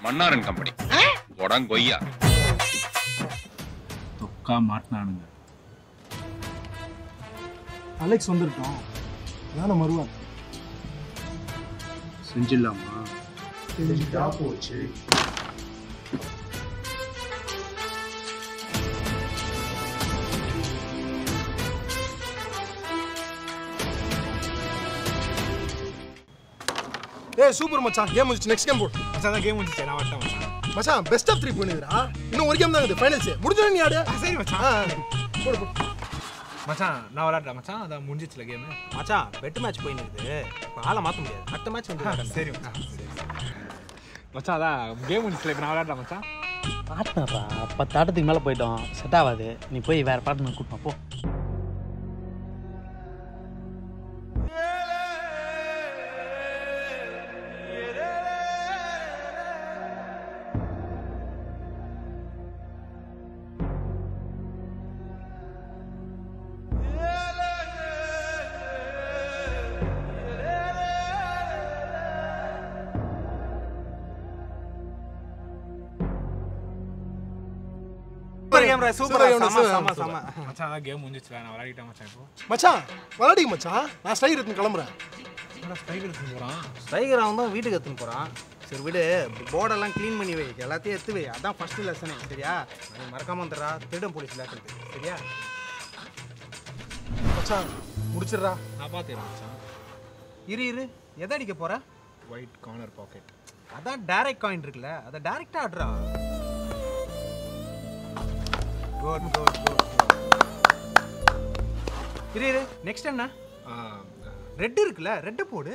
மன்னாரன் company கொய்யா தொக்கா மாட்டினானுங்க Alex வந்துருட்டோம் அதான மறுவான் செஞ்சிடலாமா போச்சு ஏய் சூப்பர் மச்சான் கேம் முடிச்சு நெக்ஸ்ட் கேம் போடு மச்சான் தான் கேம் முடிச்சு நான் வரட்டேன் மச்சான் மச்சான் பெஸ்ட் ஆஃப் த்ரீ பண்ணுதுடா இன்னும் ஒரு கேம் தான் இருக்குது ஃபைனல்ஸ் முடிஞ்சோம் நீ ஆடு ஆ, சரி மச்சான் ஆ, போடு போடு மச்சான் நான் விளாட்றேன் மச்சான் அதான் முடிஞ்சிச்சுல கேமு மச்சான் பெட் மேட்ச் போயின்னு இருக்குது இப்போ ஆளை மாற்ற முடியாது அடுத்த மேட்ச் வந்து விளையாடலாம். சரி மச்சான் சரி மச்சான் அதான் கேம் முடிஞ்சிச்சுல இப்போ நான் விளாட்றேன் மச்சான் பார்ட்னர்ரா பத்து ஆட்டத்துக்கு மேலே போயிட்டோம் செட் ஆகாது நீ போய் வேற பார்ட்னர் கூட்டினா போ super game super Super game, சம super சம game. சம மச்சான் அதான் கேம் முடிஞ்சிச்சுல நான் விளையாடிட்டேன் மச்சான் இப்போ மச்சான் விளாடிங்க மச்சான் நான் ஸ்டைல் எடுத்து கிளம்புறேன் என்னடா ஸ்ட்ரைக்கர் எடுத்து போகிறான் ஸ்ட்ரைக்கர் அவன் தான் வீட்டுக்கு எடுத்துன்னு போகிறான் சரி விடு போர்டெல்லாம் க்ளீன் பண்ணி வை எல்லாத்தையும் எடுத்து வை அதான் ஃபர்ஸ்ட் லெசனே சரியா நீ மறக்காம வந்துடுறா திருடம் போலீஸ் லேட்டருக்கு சரியா மச்சான் முடிச்சிடுறா நான் பார்த்துக்கிறேன் மச்சான் இரு இரு எதை அடிக்க போற ஒயிட் கார்னர் பாக்கெட் அதான் டைரக்ட் காயின் இருக்குல்ல அதை டைரக்டா ஆடுறா குட் குட் குட் இரு இரு நெக்ஸ்ட் என்ன ரெட் இருக்குல்ல ரெட்டு போடு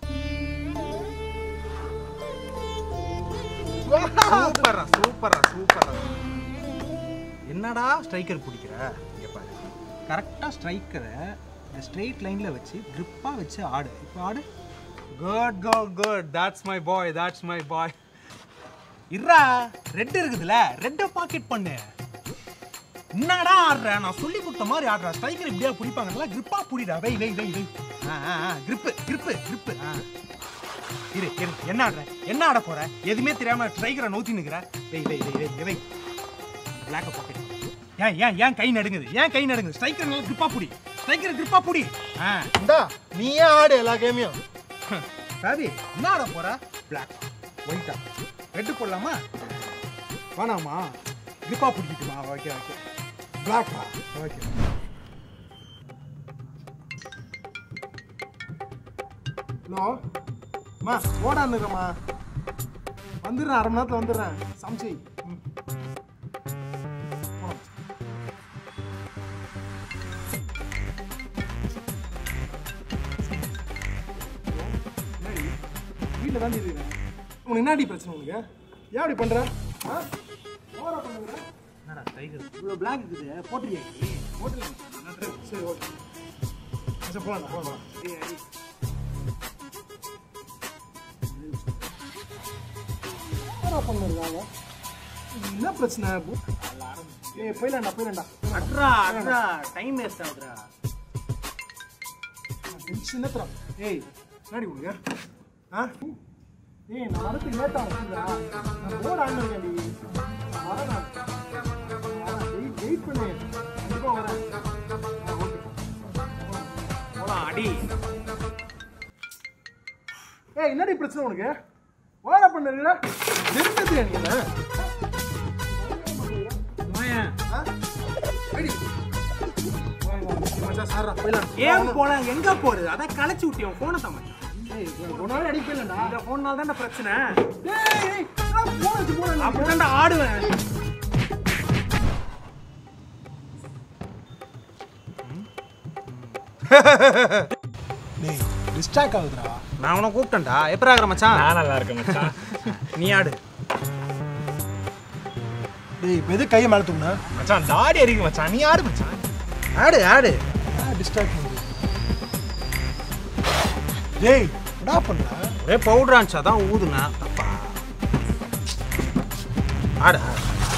சூப்பரா சூப்பரா சூப்பரா என்னடா ஸ்ட்ரைக்கர் பிடிக்கிற இங்க பாரு கரெக்டாக ஸ்ட்ரைக்கரை இந்த ஸ்ட்ரெயிட் லைனில் வச்சு grip-ஆ வச்சு ஆடு இப்போ ஆடு good good good that's my boy that's my boy இருடா ரெட் இருக்குதுல ரெட்டை பாக்கெட் பண்ணு என்னடா ஆடுற நான் சொல்லி கொடுத்த மாதிரி ஆடுறா ஸ்ட்ரைக்கர் இப்படியா பிடிப்பாங்கல்ல கிரிப்பா புடிடா வை வை வை வை ஆ ஆ ஆ கிரிப்பு கிரிப்பு கிரிப்பு ஆ இரு இரு என்ன ஆடுற என்ன ஆட போற எதுவுமே தெரியாம ஸ்ட்ரைக்கரை நோத்தி நிக்கிற வை வை வை வை வை பிளாக்க பாக்கெட் ஏன் ஏன் ஏன் கை நடுங்குது ஏன் கை நடுங்குது ஸ்ட்ரைக்கர் நல்லா கிரிப்பா புடி ஸ்ட்ரைக்கர் கிரிப்பா புடி ஆ இந்தா நீயே ஆடு எல்லா கேமையும் சாரி என்ன ஆட போற பிளாக் ஒயிட்டா ரெட்டு போடலாமா வேணாமா கிரிப்பா பிடிக்கட்டுமா ஓகே ஓகே பிளாக்கா ஓகே ஹலோ அம்மா ஓடாந்துக்கம்மா வந்துடுறேன் அரை மணி நேரத்தில் வந்துடுறேன் சமைச்சி ம் போலாம். என்னடி? வீட்ல தான் இருக்கேன் உனக்கு என்னடி பிரச்சனை உனக்கு ஏன் அப்படி பண்ற ஆ ஓவரா பண்ணுங்க என்னடா டைகர் இவ்வளோ பிளாக் இருக்குது போட்டுறியா சரி ஓகே சரி போலாம் போலாம் ஓவரா பண்ணிருக்காங்க என்ன பிரச்சனை ஏய் போயிலாண்டா போயிலாண்டா அட்ரா அட்ரா டைம் வேஸ்ட் ஆகுதுடா சின்னத்திரா ஏய் என்னடி உனக்கு ஆ ஏய் நான் வரதுக்கு லேட் ஆகுதுடா நான் போர்டு ஆன் இருக்கேன்டி நான் வரேன் நான் வெயிட் வெயிட் பண்ணு கண்டிப்பாக வரேன் ஆ, ஓகே போலாம் அடி ஏய் என்னடி பிரச்சனை உனக்கு ஓவரா பண்ணுறீங்களா நிறுத்தது நீ என்ன ஆ? ஐடி. வா, வா. மச்சான், சார்ரா, போயிடலாம். ஏன் போல எங்க போறது அதான் களைச்சு விட்டியோம் போனை தான் ஏய், ஒரு நாள் அடி போயிடலாம்டா. இந்த போனால தானே பிரச்சனை ஏய், ஏய், என்னடா phone வச்சு phone அடிக்கிற? அப்படிதான்டா ஆடுவேன் டேய், distract ஆகுதுடா. நான் உன கூப்பிட்டேன்டா எப்பரா இருக்கிற மச்சான் நான் நல்லா இருக்கேன் மச்சான் நீ ஆடு டேய், இப்ப எதுக்கு கையை மேல தூக்குன? மச்சான் தாடி அடிக்க மச்சான் நீ ஆடு மச்சான் ஆடு ஆடு ஆ, distract பண்ணுது. டேய், என்னடா பண்ற? ஒரே பவுடர் ஆச்சு அதான் ஊதுனா தப்பா ஆடு ஆடு.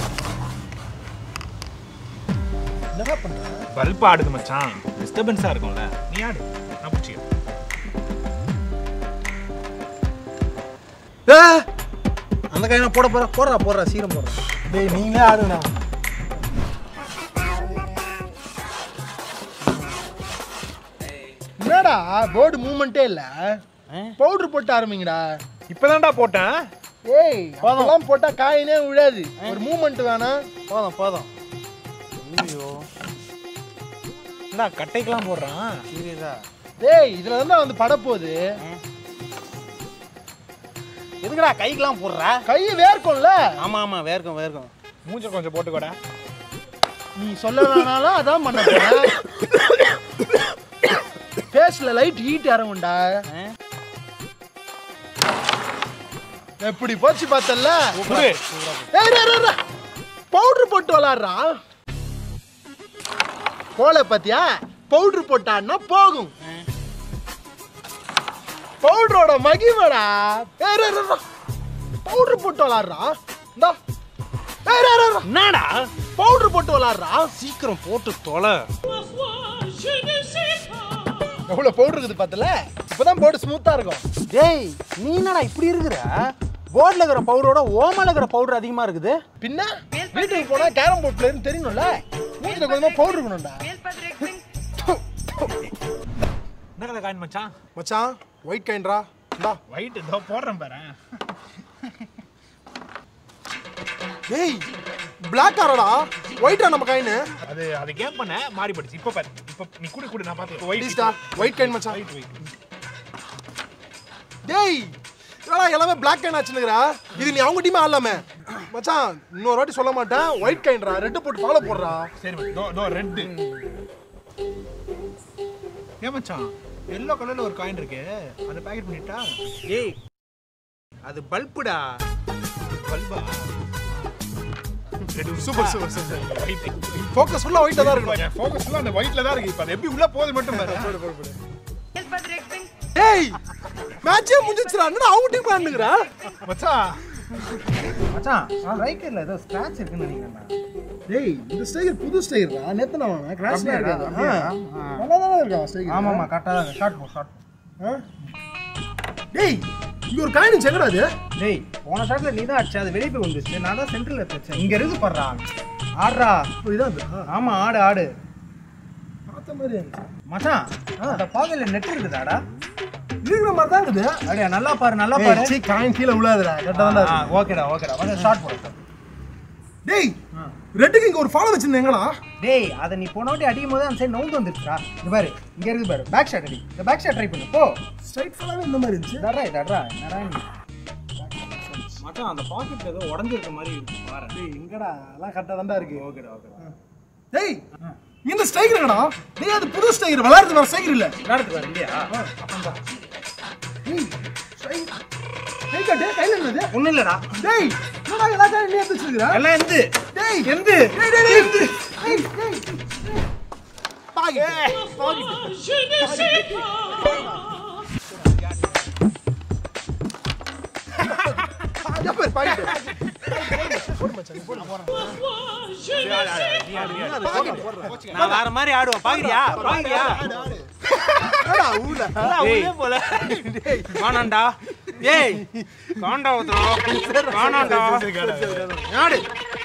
என்னடா பண்ற? பல்ப் ஆடுது மச்சான் டிஸ்டர்பன்ஸாக இருக்கும்ல நீ ஆடு நான் பிடிச்சிக்கிறேன் ஏ! அந்த அந்த கையில போட போற போடுறா போடுறா சீரம் போடுறா டேய் நீங்களே ஆடுங்கண்ணா என்னடா போர்டு மூவ்மெண்ட்டே இல்ல பவுடர் போட்டு ஆரம்பிங்கடா இப்பதான்டா போட்டேன் ஏய் அதெல்லாம் போட்டா காயினே விழாது ஒரு மூவ்மெண்ட் வேணாம் போதும் போதும் ஐயோ என்னடா கட்டைக்கெல்லாம் போடுறான் சீரியஸா டேய் இதுல தான் வந்து பட போகுது எதுக்குடா கைக்கெல்லாம் போடுறா கை வேர்க்கும்ல ஆமா ஆமா வேர்க்கும் வேர்க்கும் மூஞ்ச கொஞ்சம் போட்டுக்கோடா நீ சொல்ல வேணாலும் அதான் பண்ண போறேன் ஃபேஸ்ல லைட் ஹீட் இறங்கும்டா எப்படி போச்சு பார்த்தல குடு பவுடர் போட்டு விளாடுறா போல பாத்தியா பவுடர் போட்டான்னா போகும் பவுடரோட மகிமடா பவுடர் போட்டு விளாடுறா இந்தா என்னடா பவுடர் போட்டு விளாடுறா சீக்கிரம் போட்டு தொலை எவ்வளவு பவுடர் இருக்குது பார்த்தல இப்பதான் போர்டு ஸ்மூத்தா இருக்கும் டேய் நீ என்னடா இப்படி இருக்கிற போர்டில் இருக்கிற பவுடரோட ஓமல இருக்கிற பவுடர் அதிகமா இருக்குது பின்ன வீட்டுக்கு போனா கேரம் போர்ட் பிளேயர்னு தெரியணும்ல மூஞ்சில கொஞ்சமா பவுடர் இருக்கணும்டா என்ன கலர் காயின் மச்சான் மச்சான் ஒயிட் கைண்ட்ரா இந்தா ஒயிட் இதோ போடுறேன் பாரு டேய் பிளாக் ஆரடா ஒயிட்டா நம்ம காயின் அது அது கேம் பண்ண மாறி போடுச்சு இப்போ பாரு இப்போ நீ குடு குடு நான் பார்த்து ப்ளீஸ்டா ஒயிட் ஒயிட் கைன் மச்சான் ஒயிட் ஒயிட் டேய் என்னடா எல்லாமே பிளாக் கைன் ஆச்சுனுங்கடா இது நீ அவங்க டீமே ஆடலாமே மச்சான் இன்னொரு வாட்டி சொல்ல மாட்டேன் ஒயிட் கைண்ட்ரா ரெட் போட்டு ஃபாலோ போடுறா சரி மச்சான். தோ தோ ரெட் ஏன் மச்சான் எல்லோ கலர்ல ஒரு காயின் இருக்கு அதை பேக்கெட் பண்ணிட்டா டேய் அது பல்புடா பல்பா super super super white focus ஃபுல்லா ஒயிட்டா தான் இருக்கணும் ஃபோக்கஸ் எல்லாம் அந்த ஒயிட்ல தான் இருக்கு இப்போ அது எப்படி உள்ள போகுது மட்டும் பாரு டேய் மேட்சே முடிஞ்சிச்சுடா என்னடா அவங்க டீம் ஆடுனுங்கடா மச்சான் மச்சான் ஸ்ட்ரைக்கர்ல ஏதோ ஸ்கிராட்ச் இருக்குன்னு நினைக்கிறேன் டேய் இந்த ஸ்டைகர் புது ஸ்டைகர்டா நேத்து நான் வாங்கினேன் கிராஷ்ல அப்படியாடா? இருக்கா அப்படியா? நல்லா தான் இருக்கா ஸ்டைகர் ஆமா ஆமா கரெக்டா தான் ஷார்ட் போ ஷார்ட் டேய் இங்க ஒரு காயின் செங்கடா அது டேய் போன ஷாட்ல நீ தான் அடிச்ச அது வெளியே போய் வந்துச்சு நான் தான் சென்டர்ல எடுத்து வச்சேன் இங்க இருந்து படுறா ஆடுறா ஓ இதான் அது ஆமா ஆடு ஆடு பார்த்த மாதிரி இருந்துச்சு மச்சான் அந்த பாதையில நெட் இருக்குதாடா இருக்கிற மாதிரி தான் இருக்குது அப்படியா நல்லா பாரு நல்லா பாரு ஏய், சீ காயின் கீழே விழாதுடா கரெக்டா தான் ஆ, இருக்கு ஓகேடா ஓகேடா வந்து ஷார்ட் போடு டேய் ரெட்டுக்கு இங்க ஒரு ஃபாலோ வச்சிருந்தேங்கடா டேய் அதை நீ போன வாட்டி அடிக்கும் போது அந்த சைடு நவுந்து வந்துருச்சுடா இது பாரு இங்க இருக்கு பாரு பேக் ஷாட் அடி இந்த பேக் ஷாட் ட்ரை பண்ணு போ ஸ்ட்ரைட் ஃபுல்லாவே இந்த மாதிரி இருந்துச்சு தர்றா தர்றா என்னடா நீ மச்சான் அந்த பாக்கெட்ல ஏதோ உடஞ்சிருக்க மாதிரி இருக்கு பாரு டேய் எங்கடா எல்லாம் கரெக்டா தான்டா இருக்கு ஓகேடா ஓகேடா டேய் இந்த ஸ்டைகர்டா டேய் அது புது ஸ்டைகர் விளையாடுறது வர ஸ்டைகர் இல்ல விளையாடுறது பாரு இல்லையா டேய் ஸ்டைகர் கை காட்டு கையில என்னது ஒண்ணும் இல்லடா டேய் என்னடா எல்லா காயும் நீ எடுத்து வச்சிருக்கா எல்லாம் எந்து டேய் எந்து டேய் டேய் டேய் டேய் டேய் பாக்கெட் பாக்கெட் ஜப்பர் பாக்கெட் போடு மச்சான் நீ போடு நான் வேற மாதிரி ஆடுவேன் பாக்குறியா பாக்குறியா என்னடா ஊல உள்ளே போல காணாண்டா ஏய் காண்டா ஊத்துறோம் காணாண்டா ஆடு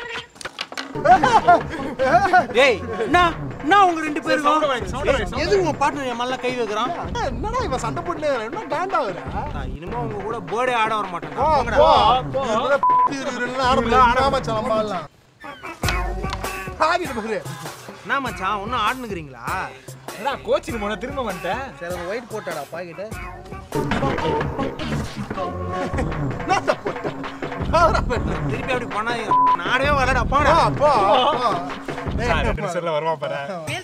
ஏய் என்ன என்ன உங்க ரெண்டு பேரும் எது உங்க பார்ட்னர் என் மேல கை வைக்கிறான் என்னடா இவன் சண்டை போட்டுனே இருக்கான்? என்ன காண்டா வர நான் இனிமே உங்க கூட போர்டே ஆட வர மாட்டேன் போ போ இதுல இருக்குறதுல ஆட முடியல ஆட மச்சான் நம்ம ஆடலாம் பாக்கெட் பாரு என்ன மச்சான் ஒன்னும் ஆடுனுக்குறீங்களா என்னடா கோச்சிங் போன திரும்ப வந்துட்டேன் சரி அந்த ஒயிட் போட்டாடா பாக்கெட்டு என்னடா போட்ட பாரா பண்ணு திருப்பி அப்படி பண்ணாதீங்க நாடவே வரடா போ போடா போ ட்ரெஸ்ஸர்ல வருவா பாரு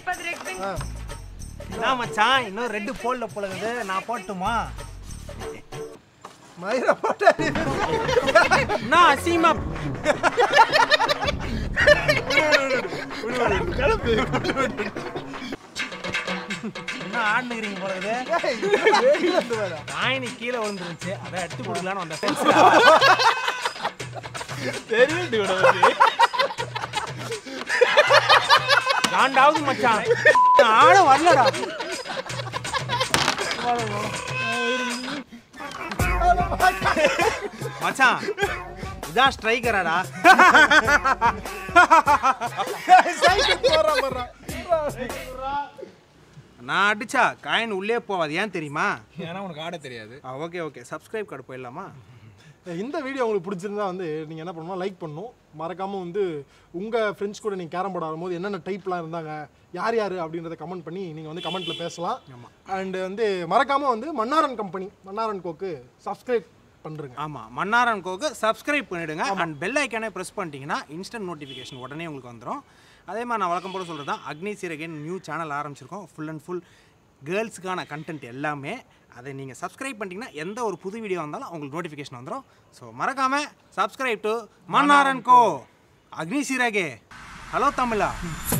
என்ன மச்சான் இன்னும் ரெட்டு போல்ல போலகுது நான் போட்டுமா மயிர போட்ட என்ன அசிங்கமா என்ன ஆடுனுக்குறீங்க போலகுது வெயில இருந்து வர காயினி கீழே விழுந்துருந்துச்சு அதை எடுத்து கொடுக்கலான்னு வந்த காண்டாவது மச்சான் நான் ஆட வரலடா மச்சான் இதான் ஸ்ட்ரைக்கராடா நான் அடிச்சா காயின் உள்ளே போவாது ஏன் தெரியுமா ஏன்னா உனக்கு ஆட தெரியாது ஓகே ஓகே சப்ஸ்கிரைப் கார்டு போயிடலாமா இந்த வீடியோ உங்களுக்கு பிடிச்சிருந்தா வந்து நீங்கள் என்ன பண்ணணும் லைக் பண்ணணும் மறக்காமல் வந்து உங்கள் ஃப்ரெண்ட்ஸ் கூட நீங்கள் கேரம் போர்டு ஆடும்போது என்னென்ன டைப்லாம் இருந்தாங்க யார் யார் அப்படின்றத கமெண்ட் பண்ணி நீங்கள் வந்து கமெண்ட்டில் பேசலாம் அண்டு வந்து மறக்காமல் வந்து மன்னாரன் கம்பெனி மன்னாரன் கோக்கு சப்ஸ்கிரைப் பண்ணுறேங்க ஆமாம் மன்னாரன் கோக்கு சப்ஸ்கிரைப் பண்ணிவிடுங்க அண்ட் பெல் ஐக்கானே ப்ரெஸ் பண்ணிட்டீங்கன்னா இன்ஸ்டன்ட் நோட்டிஃபிகேஷன் உடனே உங்களுக்கு வந்துடும் அதே மாதிரி நான் வழக்கம் போல சொல்கிறது தான் அக்னி சீரகன் நியூ சேனல் ஆரம்பிச்சிருக்கோம் ஃபுல் அண்ட் ஃபுல் கேர்ள்ஸுக்கான கண்டென்ட் எல்லாமே அதை நீங்கள் சப்ஸ்கிரைப் பண்ணிட்டீங்கன்னா எந்த ஒரு புது வீடியோ வந்தாலும் உங்களுக்கு நோட்டிஃபிகேஷன் வந்துடும் ஸோ மறக்காமல் சப்ஸ்கிரைப் டு மன்னாரன் கோ அக்னி சீரகே ஹலோ தமிழா